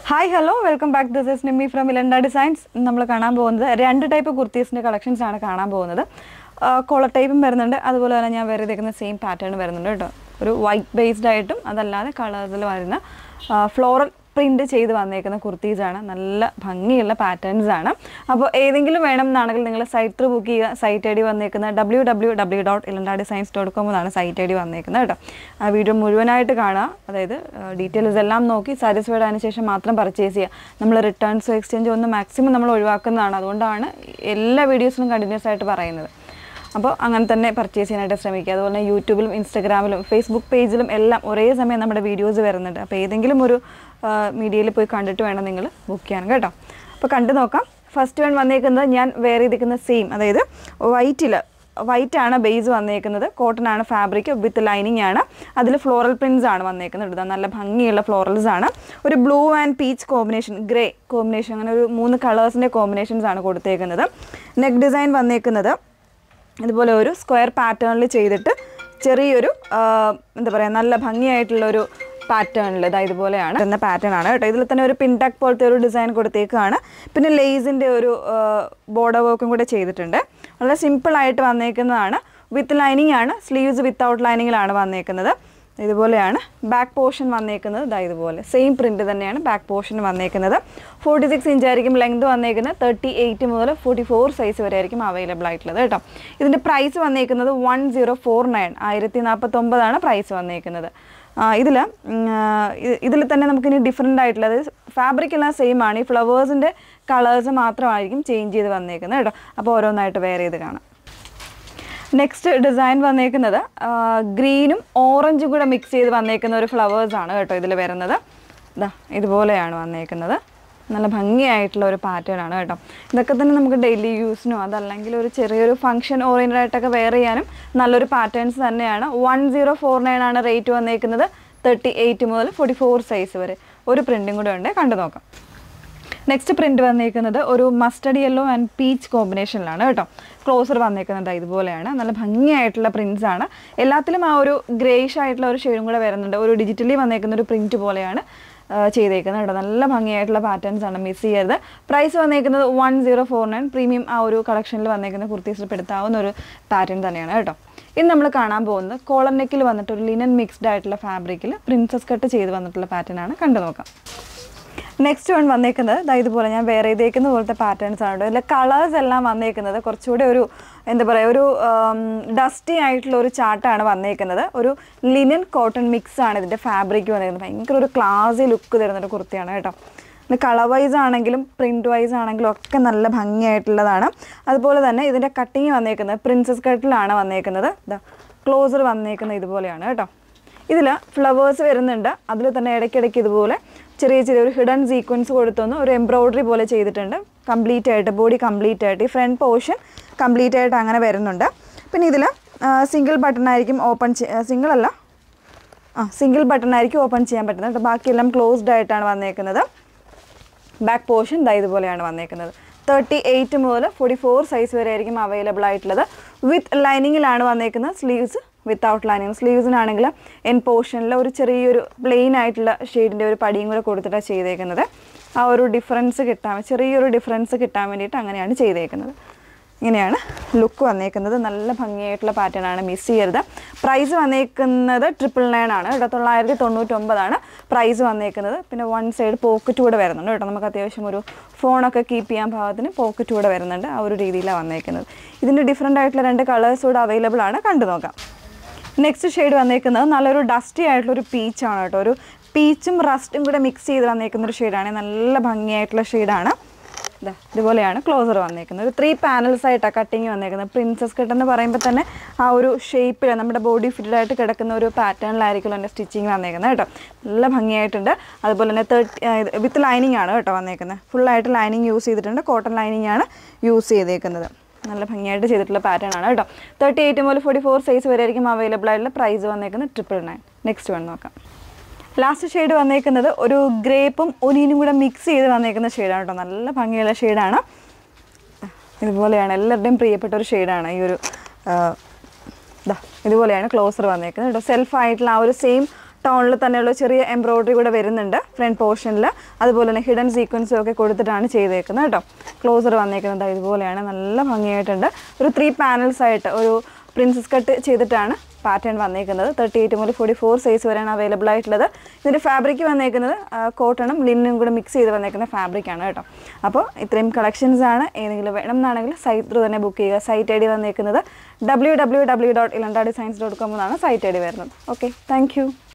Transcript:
hi hello welcome back this is Nimmi from Elanda designs നമ്മൾ കാണാൻ പോകുന്നത് രണ്ട് ടൈപ്പ് കുർത്തീസിൻ്റെ കളക്ഷൻസ് ആണ് കാണാൻ പോകുന്നത് കോളർ ടൈപ്പും വരുന്നുണ്ട് അതുപോലെ തന്നെ ഞാൻ വേറെ ഇതേക്കുന്ന സെയിം പാറ്റേൺ വരുന്നുണ്ട് കേട്ടോ ഒരു വൈറ്റ് ബേസ്ഡ് ആയിട്ടും അതല്ലാതെ കളേഴ്സിൽ വരുന്ന ഫ്ലോറൽ പ്രിന്റ് ചെയ്ത് വന്നേക്കുന്ന കുർത്തീസാണ് നല്ല ഭംഗിയുള്ള പാറ്റേൺസ് ആണ് അപ്പോൾ ഏതെങ്കിലും വേണം എന്നാണെങ്കിൽ നിങ്ങൾ സൈറ്റ് ത്രൂ ബുക്ക് ചെയ്യുക സൈറ്റ് ഐ ഡി വന്നേക്കുന്ന W W W dot Elanda designs dot com എന്നാണ് സൈറ്റ് ഐ ഡി വന്നേക്കുന്നത് കേട്ടോ ആ വീഡിയോ മുഴുവനായിട്ട് കാണുക അതായത് ഡീറ്റെയിൽസ് എല്ലാം നോക്കി സാറ്റിസ്ഫൈഡ് ആയതിനു ശേഷം മാത്രം പർച്ചേസ് ചെയ്യുക നമ്മൾ റിട്ടേൺസോ എക്സ്ചേഞ്ചോ ഒന്നും മാക്സിമം നമ്മൾ ഒഴിവാക്കുന്നതാണ് അതുകൊണ്ടാണ് എല്ലാ വീഡിയോസിലും കണ്ടിന്യൂസ് ആയിട്ട് പറയുന്നത് അപ്പോൾ അങ്ങനെ തന്നെ പർച്ചേസ് ചെയ്യാനായിട്ട് ശ്രമിക്കുക അതുപോലെ തന്നെ യൂട്യൂബിലും ഇൻസ്റ്റഗ്രാമിലും ഫേസ്ബുക്ക് പേജിലും എല്ലാം ഒരേ സമയം നമ്മുടെ വീഡിയോസ് വരുന്നുണ്ട് അപ്പോൾ ഏതെങ്കിലും ഒരു മീഡിയയിൽ പോയി കണ്ടിട്ട് വേണം നിങ്ങൾ ബുക്ക് ചെയ്യാൻ കേട്ടോ അപ്പോൾ കണ്ടു നോക്കാം ഫസ്റ്റ് വൺ വന്നേക്കുന്നത് ഞാൻ വേറെ ചെയ്തിരിക്കുന്ന സെയിം അതായത് വൈറ്റിൽ വൈറ്റ് ആണ് ബേസ് വന്നേക്കുന്നത് കോട്ടൺ ആണ് ഫാബ്രിക് വിത്ത് ലൈനിങ് ആണ് അതിൽ ഫ്ലോറൽ പ്രിൻസ് ആണ് വന്നേക്കുന്നത് ഇതാ നല്ല ഭംഗിയുള്ള ഫ്ലോറൽസ് ആണ് ഒരു blue and peach combination grey combination അങ്ങനെ ഒരു മൂന്ന് കളേഴ്സിൻ്റെ കോമ്പിനേഷൻസ് ആണ് കൊടുത്തേക്കുന്നത് നെക്ക് ഡിസൈൻ വന്നേക്കുന്നത് ഇതുപോലെ ഒരു സ്ക്വയർ പാറ്റേണിൽ ചെയ്തിട്ട് ചെറിയൊരു ആ, എന്താ പറയുക നല്ല ഭംഗിയായിട്ടുള്ള ഒരു പാറ്റേണിൽ ഇതാ ഇതുപോലെയാണ് എന്ന പാറ്റേൺ ആണ് കേട്ടോ ഇതിൽ തന്നെ ഒരു പിൻടാക്ക് പോലത്തെ ഒരു ഡിസൈൻ കൊടുത്തേക്കാണ് പിന്നെ ലേസിൻ്റെ ഒരു ബോർഡർ വർക്കും കൂടെ ചെയ്തിട്ടുണ്ട് വളരെ സിമ്പിളായിട്ട് വന്നേക്കുന്നതാണ് വിത്ത് ലൈനിങ് ആണ് സ്ലീവ്സ് വിത്തൗട്ട് ലൈനിങ്ങിലാണ് വന്നേക്കുന്നത് ഇതുപോലെയാണ് ബാക്ക് പോർഷൻ വന്നേക്കുന്നത് ഇതാ ഇതുപോലെ സെയിം പ്രിന്റ് തന്നെയാണ് ബാക്ക് പോർഷൻ വന്നേക്കുന്നത് ഫോർട്ടി സിക്സ് ഇഞ്ച് ആയിരിക്കും ലെങ്ത് വന്നേക്കുന്നത് തേർട്ടി എയ്റ്റ് മുതൽ ഫോർട്ടി ഫോർ സൈസ് വരെ ആയിരിക്കും അവൈലബിൾ ആയിട്ടുള്ളത് കേട്ടോ ഇതിൻ്റെ പ്രൈസ് വന്നേക്കുന്നത് വൺ സീറോ ഫോർ നയൻ ആയിരത്തി നാൽപ്പത്തൊമ്പതാണ് പ്രൈസ് വന്നേക്കുന്നത് ഇതിൽ ഇതിൽ തന്നെ നമുക്കിനി ഡിഫറെൻ്റ് ആയിട്ടുള്ളത് ഫാബ്രിക് എല്ലാം സെയിം ആണ് ഈ ഫ്ലവേഴ്സിൻ്റെ കളേഴ്സ് മാത്രമായിരിക്കും ചേഞ്ച് ചെയ്ത് വന്നേക്കുന്നത് കേട്ടോ അപ്പോൾ ഓരോന്നായിട്ട് വേറെ ചെയ്ത് കാണാം നെക്സ്റ്റ് ഡിസൈൻ വന്നേക്കുന്നത് ഗ്രീനും ഓറഞ്ചും കൂടെ മിക്സ് ചെയ്ത് വന്നേക്കുന്ന ഒരു ഫ്ലവേഴ്സ് ആണ് കേട്ടോ ഇതിൽ വരുന്നത് ഇതാ ഇതുപോലെയാണ് വന്നേക്കുന്നത് നല്ല ഭംഗിയായിട്ടുള്ള ഒരു പാറ്റേൺ ആണ് കേട്ടോ ഇതൊക്കെ തന്നെ നമുക്ക് ഡെയിലി യൂസിനോ അതല്ലെങ്കിൽ ഒരു ചെറിയൊരു ഫംഗ്ഷൻ ഓറിയൻറ്റഡ് ആയിട്ടൊക്കെ വെയർ ചെയ്യാനും നല്ലൊരു പാറ്റേൺസ് തന്നെയാണ് വൺ സീറോ ഫോർ നയൻ ആണ് റേറ്റ് വന്നേക്കുന്നത് തേർട്ടി എയ്റ്റ് മുതൽ ഫോർട്ടി ഫോർ സൈസ് വരെ ഒരു പ്രിൻറ്റും കൂടെ ഉണ്ട് കണ്ടു നോക്കാം നെക്സ്റ്റ് പ്രിന്റ് വന്നേക്കുന്നത് ഒരു മസ്റ്റർഡ് യെല്ലോ ആൻഡ് പീച്ച് കോമ്പിനേഷനിലാണ് കേട്ടോ ക്ലോസർ വന്നേക്കുന്നത് ഇതുപോലെയാണ് നല്ല ഭംഗിയായിട്ടുള്ള പ്രിന്റ്സ് ആണ് എല്ലാത്തിലും ആ ഒരു ഗ്രേഷ് ആയിട്ടുള്ള ഒരു ഷെയ്ഡും കൂടെ വരുന്നുണ്ട് ഒരു ഡിജിറ്റലി വന്നേക്കുന്ന ഒരു പ്രിന്റ് പോലെയാണ് ആ, ചെയ്തേക്കുന്നത് കേട്ടോ നല്ല ഭംഗിയായിട്ടുള്ള പാറ്റേൺസ് ആണ് മിസ് ചെയ്യരുത് പ്രൈസ് വന്നേക്കുന്നത് one zero four nine premium ആ ഒരു കളക്ഷനിൽ വന്നേക്കുന്ന കുർത്തീസിൽ പെടുത്താവുന്ന ഒരു പാറ്റേൺ തന്നെയാണ് കേട്ടോ ഇന്ന് നമ്മൾ കാണാൻ പോകുന്നത് കോളർ നെക്കിൽ വന്നിട്ട് ഒരു ലിനൻ മിക്സ്ഡ് ആയിട്ടുള്ള ഫാബ്രിക്കിൽ പ്രിൻസസ് കട്ട് ചെയ്ത് വന്നിട്ടുള്ള പാറ്റേൺ ആണ് കണ്ടു നോക്കാം നെക്സ്റ്റ് വൺ വന്നേക്കുന്നത് ദാ ഇതുപോലെ ഞാൻ വേറെ ചെയ്തേക്കുന്ന പോലത്തെ പാറ്റേൺസ് ആണ് ഇതിലെ കളേഴ്സ് എല്ലാം വന്നേക്കുന്നത് കുറച്ചുകൂടെ ഒരു എന്താ പറയുക ഒരു ഡസ്റ്റി ആയിട്ടുള്ള ഒരു ചാർട്ടാണ് വന്നേക്കുന്നത് ഒരു ലിനൻ കോട്ടൺ മിക്സ് ആണ് ഇതിൻ്റെ ഫാബ്രിക് വന്നേക്കുന്നത് ഭയങ്കര ഒരു ക്ലാസി ലുക്ക് തരുന്ന ഒരു കുർത്തിയാണ് കേട്ടോ ഇത് കളർ വൈസ് ആണെങ്കിലും പ്രിൻറ്റ് വൈസ് ആണെങ്കിലും ഒക്കെ നല്ല ഭംഗിയായിട്ടുള്ളതാണ് അതുപോലെ തന്നെ ഇതിൻ്റെ കട്ടിങ് വന്നേക്കുന്നത് പ്രിൻസസ് കട്ടിലാണ് വന്നേക്കുന്നത് ഇതാ ക്ലോസർ വന്നേക്കുന്നത് ഇതുപോലെയാണ് കേട്ടോ ഇതിൽ ഫ്ലവേഴ്സ് വരുന്നുണ്ട് അതിൽ തന്നെ ഇടയ്ക്കിടയ്ക്ക് ഇതുപോലെ ചെറിയ ചെറിയ ഒരു ഹിഡൻ സീക്വൻസ് കൊടുത്തൊന്ന് ഒരു എംബ്രോയ്ഡറി പോലെ ചെയ്തിട്ടുണ്ട് കംപ്ലീറ്റ് ആയിട്ട് ബോഡി കംപ്ലീറ്റ് ആയിട്ട് ഈ ഫ്രണ്ട് പോർഷൻ കംപ്ലീറ്റ് ആയിട്ട് അങ്ങനെ വരുന്നുണ്ട് പിന്നെ ഇതിൽ സിംഗിൾ ബട്ടൺ ആയിരിക്കും ഓപ്പൺ സിംഗിൾ അല്ല ആ സിംഗിൾ ബട്ടൺ ആയിരിക്കും ഓപ്പൺ ചെയ്യാൻ പറ്റുന്നത് കേട്ടോ ബാക്കിയെല്ലാം ക്ലോസ്ഡ് ആയിട്ടാണ് വന്നേക്കുന്നത് ബാക്ക് പോർഷൻ ദാ ഇതുപോലെയാണ് വന്നേക്കുന്നത് തേർട്ടി എയ്റ്റ് മുതൽ ഫോർട്ടി ഫോർ സൈസ് വരെ ആയിരിക്കും അവൈലബിൾ ആയിട്ടുള്ളത് വിത്ത് ലൈനിങ്ങിലാണ് വന്നേക്കുന്നത് സ്ലീവ്സ് വിത്തൗട്ട് ലൈനിങ് സ്ലീവ്സിനാണെങ്കിൽ എൻ പോർഷനിൽ ഒരു ചെറിയൊരു പ്ലെയിൻ ആയിട്ടുള്ള ഷെയ്ഡിൻ്റെ ഒരു പടിയും കൂടെ കൊടുത്തിട്ടാണ് ചെയ്തേക്കുന്നത് ആ ഒരു ഡിഫറൻസ് കിട്ടാൻ ചെറിയൊരു ഡിഫറൻസ് കിട്ടാൻ വേണ്ടിയിട്ട് അങ്ങനെയാണ് ചെയ്തേക്കുന്നത് ഇങ്ങനെയാണ് ലുക്ക് വന്നേക്കുന്നത് നല്ല ഭംഗിയായിട്ടുള്ള പാറ്റേൺ ആണ് മിസ് ചെയ്യരുത് പ്രൈസ് വന്നേക്കുന്നത് ട്രിപ്പിൾ നയൻ ആണ് കേട്ടോ തൊള്ളായിരത്തി തൊണ്ണൂറ്റൊമ്പതാണ് പ്രൈസ് വന്നേക്കുന്നത് പിന്നെ വൺ സൈഡ് പോക്കറ്റ് കൂടെ വരുന്നുണ്ട് കേട്ടോ നമുക്ക് അത്യാവശ്യം ഒരു ഫോണൊക്കെ കീപ്പ് ചെയ്യാൻ പാകത്തിന് പോക്കറ്റ് കൂടെ വരുന്നുണ്ട് ആ ഒരു രീതിയിലാണ് വന്നേക്കുന്നത് ഇതിൻ്റെ ഡിഫറെൻ്റ് ആയിട്ടുള്ള രണ്ട് കളേഴ്സ് കൂടെ അവൈലബിൾ ആണ് കണ്ടു നോക്കാം നെക്സ്റ്റ് ഷെയ്ഡ് വന്നേക്കുന്നത് നല്ലൊരു ഡസ്റ്റി ആയിട്ടുള്ള ഒരു പീച്ചാണ് കേട്ടോ ഒരു പീച്ചും റസ്റ്റും കൂടെ മിക്സ് ചെയ്ത് വന്നേക്കുന്ന ഒരു ഷെയ്ഡാണ് നല്ല ഭംഗിയായിട്ടുള്ള ഷെയ്ഡാണ് ഇതാ ഇതുപോലെയാണ് ക്ലോസർ വന്നേക്കുന്നത് ഒരു ത്രീ പാനൽസ് ആയിട്ടാണ് കട്ടിങ് വന്നേക്കുന്നത് പ്രിൻസസ് കട്ട് എന്ന് പറയുമ്പോൾ തന്നെ ആ ഒരു ഷേപ്പിൽ നമ്മുടെ ബോഡി ഫിറ്റഡ് ആയിട്ട് കിടക്കുന്ന ഒരു പാറ്റേണിലായിരിക്കും എൻ്റെ സ്റ്റിച്ചിങ് വന്നേക്കുന്നത് കേട്ടോ നല്ല ഭംഗിയായിട്ടുണ്ട് അതുപോലെ തന്നെ തേർട്ടി വിത്ത് ലൈനിങ് ആണ് കേട്ടോ വന്നേക്കുന്നത് ഫുള്ളായിട്ട് ലൈനിങ് യൂസ് ചെയ്തിട്ടുണ്ട് കോട്ടൺ ലൈനിങ് ആണ് യൂസ് ചെയ്തേക്കുന്നത് നല്ല ഭംഗിയായിട്ട് ചെയ്തിട്ടുള്ള പാറ്റേൺ ആണ് കേട്ടോ തേർട്ടി എയ്റ്റ് മുതൽ ഫോർട്ടി ഫോർ സൈസ് വരെ ആയിരിക്കും അവൈലബിൾ ആയിട്ടുള്ള പ്രൈസ് വന്നേക്കുന്നത് ട്രിപ്പിൾ നയൻ നെക്സ്റ്റ് വൺ നോക്കാം ലാസ്റ്റ് ഷെയ്ഡ് വന്നേക്കുന്നത് ഒരു ഗ്രേപ്പും ഒനിയനും കൂടെ മിക്സ് ചെയ്ത് വന്നേക്കുന്ന ഷെയ്ഡാണ് കേട്ടോ നല്ല ഭംഗിയുള്ള ഷെയ്ഡാണ് ഇതുപോലെയാണ് എല്ലാവരുടെയും പ്രിയപ്പെട്ട ഒരു ഷെയ്ഡാണ് ഈ ഒരു ആ, ദാ ഇതുപോലെയാണ് ക്ലോസർ വന്നേക്കുന്നത് കേട്ടോ സെൽഫ് ആയിട്ടുള്ള ആ ഒരു സെയിം ടൗണിൽ തന്നെയുള്ള ചെറിയ എംബ്രോയിഡറി കൂടെ വരുന്നുണ്ട് ഫ്രണ്ട് പോർഷനിൽ അതുപോലെ തന്നെ ഹിഡൻ സീക്വൻസും ഒക്കെ കൊടുത്തിട്ടാണ് ചെയ്തേക്കുന്നത് കേട്ടോ ക്ലോസർ വന്നേക്കുന്നത് ദാ ഇതുപോലെയാണ് നല്ല ഭംഗിയായിട്ടുണ്ട് ഒരു ത്രീ പാനൽസ് ആയിട്ട് ഒരു പ്രിൻസസ് കട്ട് ചെയ്തിട്ടാണ് പാറ്റേൺ വന്നേക്കുന്നത് തേർട്ടി എയ്റ്റ് മുതൽ ഫോർട്ടി ഫോർ സൈസ് വരെയാണ് അവൈലബിൾ ആയിട്ടുള്ളത് ഇതിൻ്റെ ഫാബ്രിക് വന്നേക്കുന്നത് കോട്ടണും ലിന്നും കൂടെ മിക്സ് ചെയ്ത് വന്നേക്കുന്ന ഫാബ്രിക്കാണ് കേട്ടോ അപ്പോൾ ഇത്രയും കളക്ഷൻസ് ആണ് ഏതെങ്കിലും വേണം എന്നാണെങ്കിൽ സൈറ്റ് ത്രൂ തന്നെ ബുക്ക് ചെയ്യുക സൈറ്റ് ഐ ഡി വന്നേക്കുന്നത് W W W dot Elanda designs dot com എന്നാണ് സൈറ്റ് ഐ ഡി വരുന്നത് ഓക്കെ താങ്ക് യു